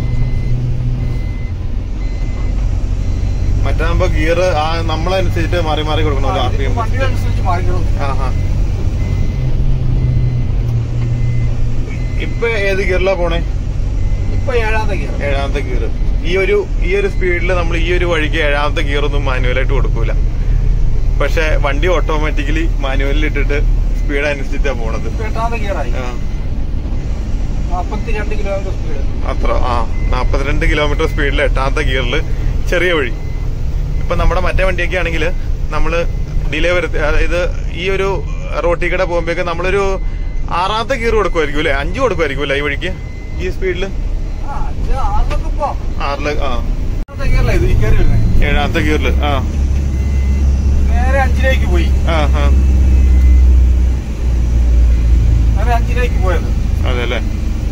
മറ്റാകുമ്പോ ഗിയർ ആ നമ്മളനുസരിച്ചിട്ട് മാറി മാറി കൊടുക്കണമല്ലോ ആർ പി എം വണ്ടിയുടെ അനുസരിച്ച് മാറിക്കണം ആഹാ ഇപ്പൊ ഏത് ഗിയറിലാ പോണേ ഇപ്പൊ ഏഴാമത്തെ ഗിയർ ഏഴാമത്തെ ഗിയർ ഈ ഒരു ഈ ഒരു സ്പീഡിൽ നമ്മൾ ഈ ഒരു വഴിക്ക് ഏഴാമത്തെ ഗിയർ ഒന്നും മാനുവലായിട്ട് കൊടുക്കൂല പക്ഷെ വണ്ടി ഓട്ടോമാറ്റിക്കലി മാനുവലിൽ ഇട്ടിട്ട് സ്പീഡ് അനുസരിച്ചാ പോണത് ഇപ്പൊ എട്ടാമത്തെ ഗിയറായി ആ, നാപ്പത്തി രണ്ട് കിലോമീറ്റർ സ്പീഡ് അത്ര ആ നാപ്പത്തിരണ്ട് കിലോമീറ്റർ സ്പീഡിൽ എട്ടാമത്തെ ഗിയറിൽ ചെറിയ വഴി ഇപ്പൊ നമ്മുടെ മറ്റേ വണ്ടിയൊക്കെ ആണെങ്കിൽ നമ്മള് ഡിലേ വരുത്തി അതായത് ഈ ഒരു റോട്ടിൽ കൂടെ പോകുമ്പോഴേക്ക് നമ്മളൊരു ആറാമത്തെ ഗിയർ കൊടുക്കുമായിരിക്കും അല്ലെ അഞ്ച് കൊടുക്കുമായിരിക്കും അല്ലെ ഈ വഴിക്ക് ഈ സ്പീഡിൽ ആ അഞ്ച് ആറിലൊക്കെ പോവാം ആറില് ആ എട്ടാമത്തെ ഗിയറിലാ ഇത് ഈ കയറി വരുന്നത് ഏഴാമത്തെ ഗിയറിൽ ആ നേരെ അഞ്ചിലേക്ക് പോയി ആ ആ നേരെ അഞ്ചിലേക്ക് പോയത് അതെ അല്ലേ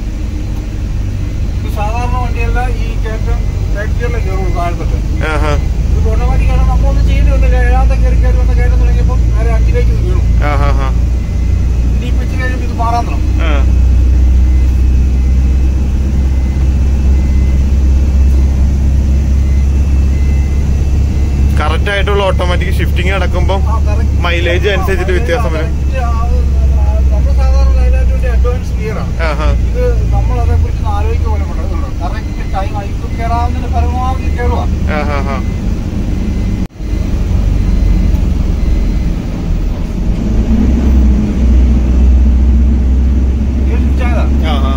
ഇത് സാധാരണ വണ്ടിയല്ല ഈ കയറ്റം സൈഡ് ഗിയറിലെ കയറുള്ളൂ താഴത്തോട്ട് ആഹാ ഇത് ഓട്ടോമാറ്റിക്കാണ് നമ്മളൊന്നും ചെയ്യുന്നുണ്ട് ഏഴാമത്തെ കയറി കയറി വന്ന് കയറ്റം തുടങ്ങിയപ്പോൾ നേരെ അഞ്ചിലേക്ക് വീണു ആഹാ ഹാ ഇനി ഇപ്പൊ ഇച്ചിരി കഴിയുമ്പോൾ ഇത് മാറാൻ തുടങ്ങും ആ കറക്റ്റ് ആയിട്ടുള്ള ഓട്ടോമാറ്റിക് ഷിഫ്റ്റിംഗ് നടക്കുമ്പോൾ ആ, correct. മൈലേജ് അനുസരിച്ചിട്ട് വ്യത്യാസം വരും നമ്മൾ സാധാരണ ലൈലാറ്റിന്റെ അഡ്വാൻസ് ക്ലിയർ ആണ് ആഹാ ഇത് നമ്മൾ അതേക്കുറിച്ച് ഒന്ന് ആലോചിക്കുക പോലെ പെടുന്നുണ്ട് കറക്റ്റ് ടൈം ഇപ്പം കയറാവുന്നതിന് പരമാവധി കയറുക ആഹാ ഹാ ആഹാ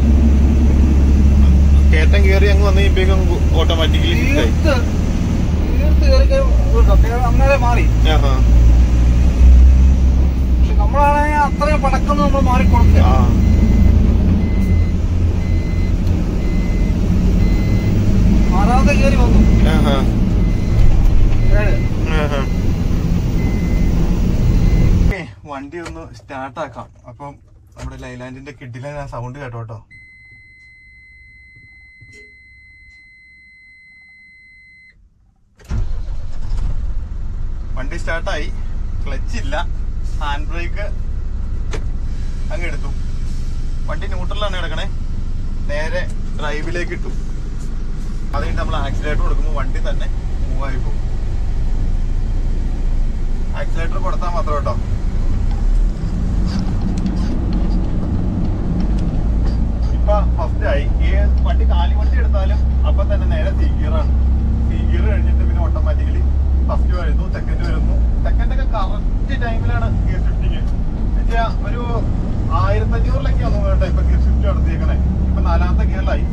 കയറ്റം കയറി അങ്ങ് വന്നു കഴിയുമ്പോഴേക്കും ഓട്ടോമാറ്റിക്കലി ഷിഫ്റ്റ് ആയി തീർത്ത് തീർത്ത് കയറി കഴിയുമ്പോൾ അന്നേരെ മാറി ആഹാ പക്ഷെ നമ്മളാണെങ്കിൽ അത്രയും പടക്കം നമ്മൾ മാറിക്കൊടുക്കുക ആ മാറാതെ കയറി വന്നു ആഹാ ഏഴ് ആഹാ. ഓക്കേ, വണ്ടി ഒന്ന് സ്റ്റാർട്ട് ആക്കാം അപ്പം നമ്മുടെ ലൈലാൻഡിന്റെ കിഡിലെ ഞാൻ സൗണ്ട് കേട്ടോ കേട്ടോ വണ്ടി സ്റ്റാർട്ടായി ക്ലച്ച് ഇല്ല ഹാൻഡ് ബ്രേക്ക് അങ്ങ് എടുത്തു വണ്ടി ന്യൂട്രലാണ് കിടക്കണേ നേരെ ഡ്രൈവിലേക്ക് ഇട്ടു അത് കഴിഞ്ഞ് നമ്മൾ ആക്സിലേറ്റർ കൊടുക്കുമ്പോൾ വണ്ടി തന്നെ മൂവ് ആയി പോകും ആക്സിലേറ്റർ കൊടുത്താൽ മാത്രം കേട്ടോ ഇപ്പൊ ഫസ്റ്റ് ആയി ഈ വണ്ടി കാലി വണ്ടി എടുത്താലും അപ്പൊ തന്നെ നേരെ സി ഗിയറാണ് സി ഗിയർ കഴിഞ്ഞിട്ട് പിന്നെ ഓട്ടോമാറ്റിക്കലി ഫസ്റ്റ് വരുന്നു സെക്കൻഡ് വരുന്നു സെക്കൻഡ് ഒക്കെ കറക്റ്റ് ടൈമിലാണ് ഗിയർ ഷിഫ്റ്റിങ് എന്നുവെച്ചാ ഒരു ആയിരത്തഞ്ഞൂറിലൊക്കെ ഒന്നും കേട്ടോ ഇപ്പൊ ഗിയർ ഷിഫ്റ്റ് നടത്തിയേക്കണേ ഇപ്പൊ നാലാമത്തെ ഗിയറിലായി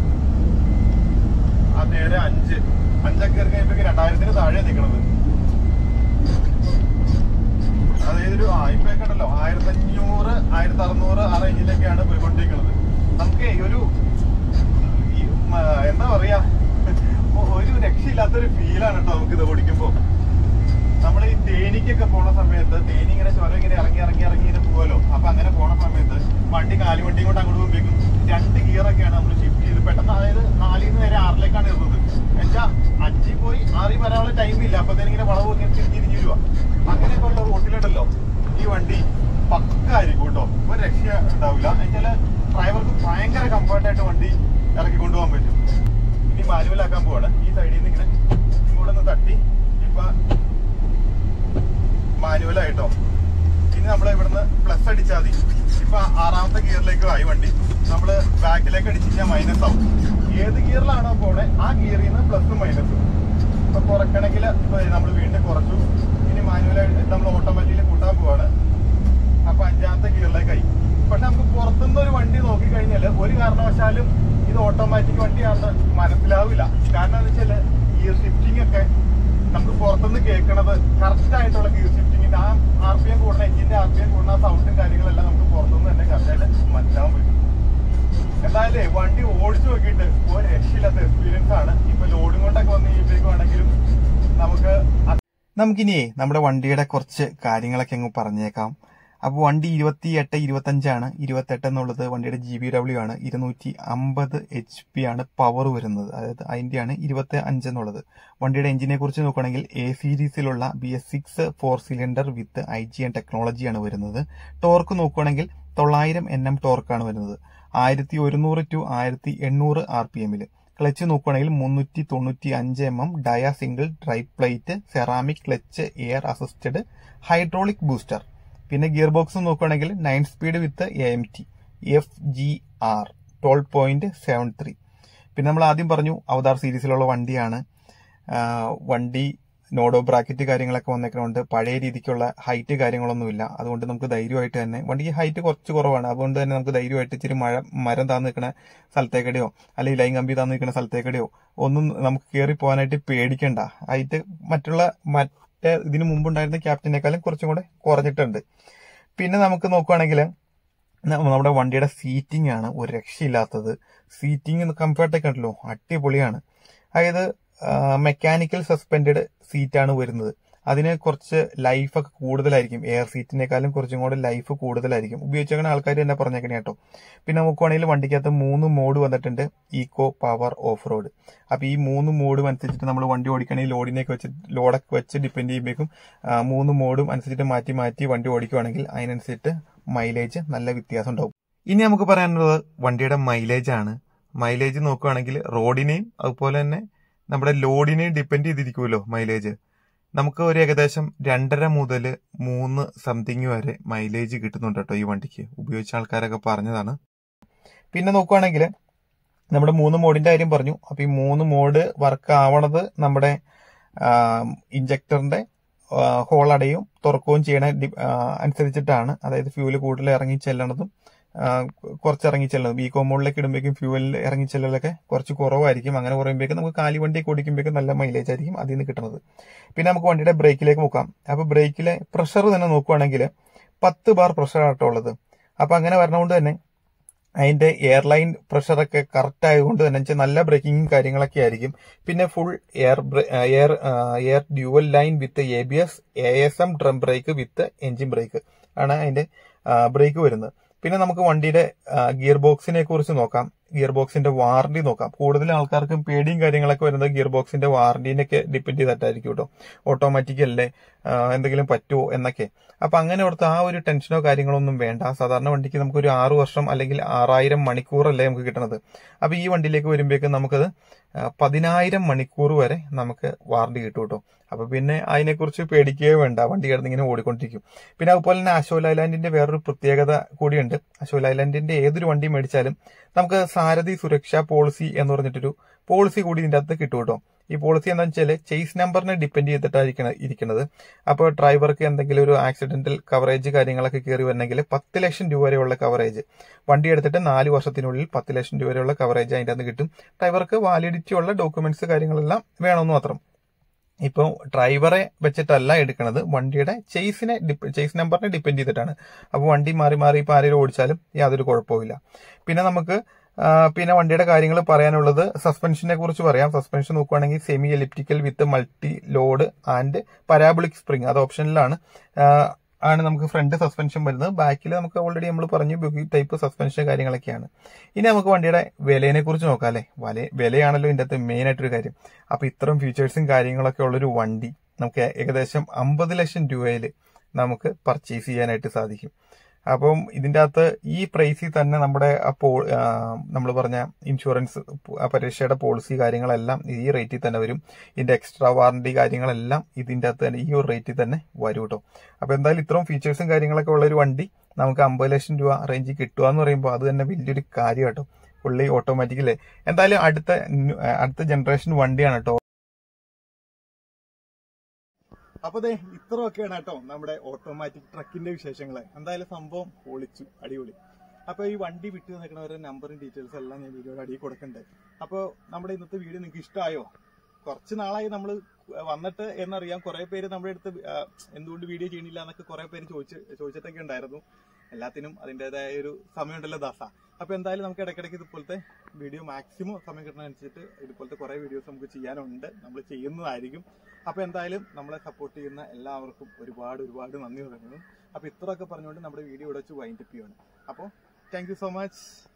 ആ നേരെ അഞ്ച് അഞ്ചൊക്കെ കയറി കഴിയുമ്പോ രണ്ടായിരത്തിന് താഴെ നിൽക്കണത് അതായത് ഒരു ആ ഇപ്പൊ ഉണ്ടല്ലോ ആയിരത്തി അഞ്ഞൂറ് ആയിരത്തി അറുന്നൂറ് ആ റേഞ്ചിലൊക്കെയാണ് പോയിക്കൊണ്ടിരിക്കുന്നത് നമുക്ക് ഒരു ഈ മ, എന്താ പറയാ ഒ- ഒരു രക്ഷയില്ലാത്തൊരു ഫീലാണ് കേട്ടോ നമുക്ക് ഇത് ഓടിക്കുമ്പോ നമ്മൾ ഈ തേനിക്കൊക്കെ പോണ സമയത്ത് തേനി ഇങ്ങനെ ചുരം ഇങ്ങനെ ഇറങ്ങി ഇറങ്ങി ഇറങ്ങി ഇങ്ങനെ പോകുമല്ലോ അപ്പൊ അങ്ങനെ പോണ സമയത്ത് വണ്ടി കാലി വണ്ടിയും കൊണ്ട് അങ്ങോട്ട് പോകുമ്പോഴേക്കും രണ്ട് ഗിയറൊക്കെയാണ് നമ്മൾ ഷിഫ്റ്റ് ചെയ്ത് പെട്ടെന്ന് അതായത് നാലിൽ നിന്ന് നേരെ ആറിലേക്കാണ് ഇരുന്നത് എന്നുവെച്ചാ അഞ്ചിൽ പോയി ആറിൽ വരാനുള്ള ടൈം ഇല്ല അപ്പൊ ഇങ്ങനെ വളവ് ഇങ്ങനെ തിരിഞ്ഞ് തിരിഞ്ഞ് വരുവാ അങ്ങനെയൊക്കെ ഉള്ള റോട്ടിലുണ്ടല്ലോ ഈ വണ്ടി പക്കായിരിക്കും കേട്ടോ ഒരു രക്ഷ ഉണ്ടാവില്ല എന്നുവെച്ചാല് ഡ്രൈവർക്ക് ഭയങ്കര കംഫർട്ടായിട്ട് വണ്ടി ഇറക്കി കൊണ്ടുപോകാൻ പറ്റും ഇനി മാനുവലാക്കാൻ പോവാണ് ഈ സൈഡിൽ നിന്ന് ഇങ്ങനെ ഇങ്ങോട്ട് ഒന്ന് തട്ടി ഇപ്പൊ മാനുവലായിട്ടോ ഇനി നമ്മൾ ഇവിടുന്ന് പ്ലസ് അടിച്ചാൽ മതി ഇപ്പൊ ആറാമത്തെ ഗിയറിലേക്ക് ആയി വണ്ടി നമ്മള് ബാക്കിലേക്ക് അടിച്ചു കഴിഞ്ഞാൽ മൈനസ് ആവും ഏത് ഗിയറിലാണോ പോണേ ആ ഗിയറിൽ നിന്ന് പ്ലസും മൈനസും ഇപ്പൊ കുറക്കണമെങ്കിൽ നമ്മൾ വീണ്ടും കുറച്ചു ഇനി മാനുവലായിട്ട് നമ്മൾ ഓട്ടോമാറ്റിക്കലി കൂട്ടാൻ പോവാണ് അപ്പൊ അഞ്ചാമത്തെ ഗിയറിലേക്കായി പക്ഷെ നമുക്ക് പുറത്തുനിന്ന് ഒരു വണ്ടി നോക്കി കഴിഞ്ഞാൽ ഒരു കാരണവശാലും ഇത് ഓട്ടോമാറ്റിക് വണ്ടിയാണെന്ന് മനസ്സിലാവില്ല കാരണം എന്താ വെച്ചാല് ഗിയർ ഷിഫ്റ്റിംഗ് ഒക്കെ നമുക്ക് പുറത്തുനിന്ന് കേൾക്കണത് കറക്റ്റ് ആയിട്ടുള്ള ഗിയർ ഷിഫ്റ്റിംഗിന്റെ ആ ആർ പി എം കൂടുന്ന എഞ്ചിന്റെ ആർ പി എം കൂടുന്ന സൗണ്ടും കാര്യങ്ങളെല്ലാം നമുക്ക് പുറത്തുനിന്ന് തന്നെ കറക്റ്റ് ആയിട്ട് മനസ്സിലാവാൻ പറ്റും എന്തായാലേ വണ്ടി ഓടിച്ചു നോക്കിയിട്ട് ഒരു രക്ഷയില്ലാത്ത എക്സ്പീരിയൻസ് ആണ് ഇപ്പൊ ലോഡും കൊണ്ടൊക്കെ വന്ന് കഴിയുമ്പോഴേക്കുവാണെങ്കിലും നമുക്ക് നമുക്കിനിയേ നമ്മുടെ വണ്ടിയുടെ കുറച്ച് കാര്യങ്ങളൊക്കെ അങ്ങ് പറഞ്ഞേക്കാം അപ്പോൾ വണ്ടി ഇരുപത്തി എട്ട് ഇരുപത്തഞ്ചാണ് ഇരുപത്തെട്ട് എന്നുള്ളത് വണ്ടിയുടെ ജി ബി ഡബ്ല്യു ആണ് ഇരുന്നൂറ്റി അമ്പത് എച്ച് പി ആണ് പവർ വരുന്നത് അതായത് അതിന്റെയാണ് ഇരുപത്തി അഞ്ച് എന്നുള്ളത് വണ്ടിയുടെ എഞ്ചിനെ കുറിച്ച് നോക്കുകയാണെങ്കിൽ എ സീരീസിലുള്ള B S six four cylinder with I G N ടെക്നോളജിയാണ് വരുന്നത് ടോർക്ക് നോക്കുകയാണെങ്കിൽ തൊള്ളായിരം എൻ എം ടോർക്കാണ് വരുന്നത് ആയിരത്തി ഒരുന്നൂറ് ടു ആയിരത്തി എണ്ണൂറ് ആർ പി എമ്മിൽ ക്ലച്ച് നോക്കുകയാണെങ്കിൽ മുന്നൂറ്റി തൊണ്ണൂറ്റി അഞ്ച് M M dia single drive plate ceramic clutch air assisted hydraulic booster പിന്നെ ഗിയർ ബോക്സ് നോക്കുകയാണെങ്കിൽ nine speed with A M T F G R twelve point seven three പിന്നെ നമ്മൾ ആദ്യം പറഞ്ഞു അവതാർ സീരീസിലുള്ള വണ്ടിയാണ് ആ, വണ്ടി നോഡോ ബ്രാക്കറ്റ് കാര്യങ്ങളൊക്കെ വന്നേക്കുന്നുണ്ട് പഴയ രീതിക്കുള്ള ഹൈറ്റ് കാര്യങ്ങളൊന്നുമില്ല അതുകൊണ്ട് നമുക്ക് ധൈര്യമായിട്ട് തന്നെ വണ്ടിക്ക് ഹൈറ്റ് കുറച്ച് കുറവാണ് അതുകൊണ്ട് തന്നെ നമുക്ക് ധൈര്യമായിട്ട് ഇച്ചിരി മഴ മരം താന്ന് നിൽക്കുന്ന സ്ഥലത്തേക്കടിയോ അല്ലെങ്കിൽ ലൈൻ കമ്പി താന്ന് നിൽക്കുന്ന സ്ഥലത്തേക്കടിയോ ഒന്നും നമുക്ക് കയറി പോകാനായിട്ട് പേടിക്കണ്ട ഹൈറ്റ് മറ്റുള്ള മറ്റേ ഇതിനു മുമ്പുണ്ടായിരുന്ന ക്യാപ്റ്റനേക്കാളും കുറച്ചും കൂടെ കുറഞ്ഞിട്ടുണ്ട് പിന്നെ നമുക്ക് നോക്കുകയാണെങ്കിൽ നമ്മുടെ വണ്ടിയുടെ സീറ്റിംഗ് ആണ് ഒരു രക്ഷയില്ലാത്തത് സീറ്റിംഗ് കംഫർട്ടൊക്കെ ഉണ്ടല്ലോ അടിപൊളിയാണ് അതായത് മെക്കാനിക്കൽ സസ്പെൻഡഡ് സീറ്റാണ് വരുന്നത് അതിന് കുറച്ച് ലൈഫൊക്കെ കൂടുതലായിരിക്കും എയർ സീറ്റിനേക്കാളും കുറച്ചും കൂടെ ലൈഫ് കൂടുതലായിരിക്കും ഉപയോഗിച്ചേക്കുന്ന ആൾക്കാർ തന്നെ പറഞ്ഞേക്കണേ കേട്ടോ പിന്നെ നോക്കുവാണെങ്കിൽ വണ്ടിക്കകത്ത് മൂന്ന് മോഡ് വന്നിട്ടുണ്ട് ഈക്കോ പവർ ഓഫ് റോഡ് അപ്പൊ ഈ മൂന്ന് മോഡും അനുസരിച്ചിട്ട് നമ്മൾ വണ്ടി ഓടിക്കണമെങ്കിൽ ലോഡിനെയൊക്കെ വെച്ച് ലോഡൊക്കെ വെച്ച് ഡിപ്പെൻഡ് ചെയ്യുമ്പോഴേക്കും ആ, മൂന്ന് മോഡും അനുസരിച്ചിട്ട് മാറ്റി മാറ്റി വണ്ടി ഓടിക്കുവാണെങ്കിൽ അതിനനുസരിച്ചിട്ട് മൈലേജ് നല്ല വ്യത്യാസം ഉണ്ടാവും ഇനി നമുക്ക് പറയാനുള്ളത് വണ്ടിയുടെ മൈലേജ് ആണ് മൈലേജ് നോക്കുകയാണെങ്കിൽ റോഡിനെയും അതുപോലെ തന്നെ നമ്മുടെ ലോഡിനെയും ഡിപ്പെൻഡ് ചെയ്തിരിക്കുമല്ലോ മൈലേജ് നമുക്ക് ഒരു ഏകദേശം രണ്ടര മുതൽ മൂന്ന് സംതിങ് വരെ മൈലേജ് കിട്ടുന്നുണ്ട് കേട്ടോ ഈ വണ്ടിക്ക് ഉപയോഗിച്ച ആൾക്കാരൊക്കെ പറഞ്ഞതാണ് പിന്നെ നോക്കുവാണെങ്കിൽ നമ്മുടെ മൂന്ന് മോഡിന്റെ കാര്യം പറഞ്ഞു അപ്പൊ ഈ മൂന്ന് മോഡ് വർക്ക് ആവണത് നമ്മുടെ ഇഞ്ചക്ടറിന്റെ ഹോൾ അടയും തുറക്കുകയും ചെയ്യണ ഡി- ആ, അനുസരിച്ചിട്ടാണ് അതായത് ഫ്യൂല് കൂടുതൽ ഇറങ്ങി ചെല്ലണതും ആ, കുറച്ച് ഇറങ്ങി ചെല്ലുന്നതും ഈ കോമ്പൗണ്ടിലേക്ക് ഇടുമ്പോഴേക്കും ഫ്യൂവലിൽ ഇറങ്ങി ചെല്ലലൊക്കെ കുറച്ച് കുറവായിരിക്കും അങ്ങനെ കുറയുമ്പോഴേക്കും നമുക്ക് കാലി വണ്ടി ഓടിക്കുമ്പോഴേക്കും നല്ല മൈലേജ് ആയിരിക്കും അതിൽ നിന്ന് കിട്ടുന്നത് പിന്നെ നമുക്ക് വണ്ടിയുടെ ബ്രേക്കിലേക്ക് നോക്കാം അപ്പൊ ബ്രേക്കിലെ പ്രഷർ തന്നെ നോക്കുവാണെങ്കിൽ പത്ത് ബാർ പ്രഷർ ആട്ടോ ഉള്ളത് അപ്പൊ അങ്ങനെ വരണതുകൊണ്ട് തന്നെ അതിന്റെ എയർലൈൻ പ്രഷറൊക്കെ കറക്റ്റ് ആയതുകൊണ്ട് തന്നെ വെച്ചാൽ നല്ല ബ്രേക്കിങ്ങും കാര്യങ്ങളൊക്കെ ആയിരിക്കും പിന്നെ full air air air dual line with A B S A S M drum brake with engine brake ആണ് അതിന്റെ ബ്രേക്ക് വരുന്നത് പിന്നെ നമുക്ക് വണ്ടിയുടെ ഗിയർ ബോക്സിനെ കുറിച്ച് നോക്കാം ഗിയർ ബോക്സിന്റെ വാറണ്ടി നോക്കാം കൂടുതൽ ആൾക്കാർക്കും പേടിയും കാര്യങ്ങളൊക്കെ വരുന്നത് ഗിയർ ബോക്സിന്റെ വാറന്റിനൊക്കെ ഡിപ്പെൻഡ് ചെയ്തിട്ടായിരിക്കും കേട്ടോ ഓട്ടോമാറ്റിക് അല്ലേ ആ, എന്തെങ്കിലും പറ്റുമോ എന്നൊക്കെ അപ്പൊ അങ്ങനെ ഓർത്ത് ആ ഒരു ടെൻഷനോ കാര്യങ്ങളോ ഒന്നും വേണ്ട സാധാരണ വണ്ടിക്ക് നമുക്ക് ഒരു ആറു വർഷം അല്ലെങ്കിൽ ആറായിരം മണിക്കൂറല്ലേ നമുക്ക് കിട്ടുന്നത് അപ്പൊ ഈ വണ്ടിയിലേക്ക് വരുമ്പോഴേക്കും നമുക്കത് ആ, പതിനായിരം മണിക്കൂർ വരെ നമുക്ക് വാറണ്ടി കിട്ടും കേട്ടോ അപ്പൊ പിന്നെ അതിനെക്കുറിച്ച് പേടിക്കുകയോ വേണ്ട വണ്ടി കിടന്ന് ഇങ്ങനെ ഓടിക്കൊണ്ടിരിക്കും പിന്നെ അതുപോലെ തന്നെ അശോക് ലൈലാൻഡിന്റെ വേറൊരു പ്രത്യേകത കൂടിയുണ്ട് അശോക് ലൈലാൻഡിന്റെ ഏതൊരു വണ്ടി മേടിച്ചാലും നമുക്ക് സാരഥി സുരക്ഷാ പോളിസി എന്ന് പറഞ്ഞിട്ടൊരു പോളിസി കൂടി ഇതിന്റെ അകത്ത് കിട്ടും കേട്ടോ ഈ പോളിസി എന്താണെന്ന് വെച്ചാൽ ചേസ് നമ്പറിനെ ഡിപ്പെൻഡ് ചെയ്തിട്ടായിരിക്കണം ഇരിക്കുന്നത് അപ്പോൾ ഡ്രൈവർക്ക് എന്തെങ്കിലും ഒരു ആക്സിഡന്റൽ കവറേജ് കാര്യങ്ങളൊക്കെ കയറി വരണമെങ്കിൽ പത്ത് ലക്ഷം രൂപ വരെയുള്ള കവറേജ് വണ്ടി എടുത്തിട്ട് നാല് വർഷത്തിനുള്ളിൽ പത്ത് ലക്ഷം രൂപ വരെയുള്ള കവറേജ് അതിൻ്റെ അകത്ത് കിട്ടും ഡ്രൈവർക്ക് വാലിഡിറ്റി ഉള്ള ഡോക്യുമെന്റ്സ് കാര്യങ്ങളെല്ലാം വേണമെന്ന് മാത്രം ഇപ്പോൾ ഡ്രൈവറെ വെച്ചിട്ടല്ല എടുക്കുന്നത് വണ്ടിയുടെ ചേസിനെ ചേസ് നമ്പറിനെ ഡിപ്പെൻഡ് ചെയ്തിട്ടാണ് അപ്പോൾ വണ്ടി മാറി മാറി ഇപ്പോൾ ആരെങ്കിലും ഓടിച്ചാലും യാതൊരു കുഴപ്പമില്ല പിന്നെ നമുക്ക് ആ, പിന്നെ വണ്ടിയുടെ കാര്യങ്ങൾ പറയാനുള്ളത് സസ്പെൻഷനെ കുറിച്ച് പറയാം സസ്പെൻഷൻ നോക്കുവാണെങ്കിൽ semi elliptical with multi load and parabolic spring അത് ഓപ്ഷനിലാണ് ആ, ആണ് നമുക്ക് ഫ്രണ്ട് സസ്പെൻഷൻ വരുന്നത് ബാക്കിൽ നമുക്ക് ഓൾറെഡി നമ്മൾ പറഞ്ഞു ബുഗി ടൈപ്പ് സസ്പെൻഷൻ കാര്യങ്ങളൊക്കെയാണ് ഇനി നമുക്ക് വണ്ടിയുടെ വിലയെ കുറിച്ച് നോക്കാം അല്ലെ വില വിലയാണല്ലോ ഇതിന്റെ അകത്ത് മെയിൻ ആയിട്ടൊരു കാര്യം അപ്പൊ ഇത്തരം ഫീച്ചേഴ്സും കാര്യങ്ങളൊക്കെ ഉള്ളൊരു വണ്ടി നമുക്ക് ഏകദേശം അമ്പത് ലക്ഷം രൂപയിൽ നമുക്ക് പർച്ചേസ് ചെയ്യാനായിട്ട് സാധിക്കും അപ്പം ഇതിന്റെ അകത്ത് ഈ പ്രൈസിൽ തന്നെ നമ്മുടെ നമ്മൾ പറഞ്ഞ ഇൻഷുറൻസ് പരീക്ഷയുടെ പോളിസി കാര്യങ്ങളെല്ലാം ഈ റേറ്റിൽ തന്നെ വരും ഇതിന്റെ എക്സ്ട്രാ വാറണ്ടി കാര്യങ്ങളെല്ലാം ഇതിന്റെ അകത്ത് തന്നെ ഈ ഒരു റേറ്റിൽ തന്നെ വരും കേട്ടോ അപ്പൊ എന്തായാലും ഇത്രയും ഫീച്ചേഴ്സും കാര്യങ്ങളൊക്കെ ഉള്ള ഒരു വണ്ടി നമുക്ക് അമ്പത് ലക്ഷം രൂപ റേഞ്ചിൽ കിട്ടുക എന്ന് പറയുമ്പോൾ അത് തന്നെ വലിയൊരു കാര്യം കേട്ടോ ഫുള്ളി ഓട്ടോമാറ്റിക്കല്ലേ എന്തായാലും അടുത്ത ന്യൂ- അടുത്ത ജനറേഷൻ വണ്ടിയാണ് കേട്ടോ അപ്പൊ ദേ ഇത്രയൊക്കെയാണ് കേട്ടോ നമ്മുടെ ഓട്ടോമാറ്റിക് ട്രക്കിന്റെ വിശേഷങ്ങൾ എന്തായാലും സംഭവം പൊളിച്ചു അടിപൊളി അപ്പൊ ഈ വണ്ടി വിട്ടു നിൽക്കുന്നവരുടെ നമ്പറും ഡീറ്റെയിൽസ് എല്ലാം ഞാൻ വീഡിയോയുടെ അടിയിൽ കൊടുക്കണ്ടേ അപ്പൊ നമ്മുടെ ഇന്നത്തെ വീഡിയോ നിങ്ങൾക്ക് ഇഷ്ടമായോ കുറച്ച് നാളായി നമ്മൾ വന്നിട്ട് എന്നറിയാം കുറെ പേര് നമ്മുടെ അടുത്ത് ആ, എന്തുകൊണ്ട് വീഡിയോ ചെയ്യണില്ല എന്നൊക്കെ കുറെ പേര് ചോദിച്ച് ചോദിച്ചിട്ടൊക്കെ ഉണ്ടായിരുന്നു എല്ലാത്തിനും അതിൻ്റെതായ ഒരു സമയമുണ്ടല്ലോ ദാസ അപ്പൊ എന്തായാലും നമുക്ക് ഇടയ്ക്കിടയ്ക്ക് ഇതുപോലത്തെ വീഡിയോ മാക്സിമം സമയം കിട്ടുന്നതനുസരിച്ചിട്ട് ഇതുപോലത്തെ കുറെ വീഡിയോസ് നമുക്ക് ചെയ്യാനുണ്ട് നമ്മൾ ചെയ്യുന്നതായിരിക്കും അപ്പൊ എന്തായാലും നമ്മളെ സപ്പോർട്ട് ചെയ്യുന്ന എല്ലാവർക്കും ഒരുപാട് ഒരുപാട് നന്ദി പറയുന്നു അപ്പൊ ഇത്രയൊക്കെ പറഞ്ഞുകൊണ്ട് നമ്മുടെ വീഡിയോ ഇവിടെ വെച്ച് വൈൻഡപ്പ് ചെയ്യണം അപ്പോൾ താങ്ക് യു സോ മച്ച്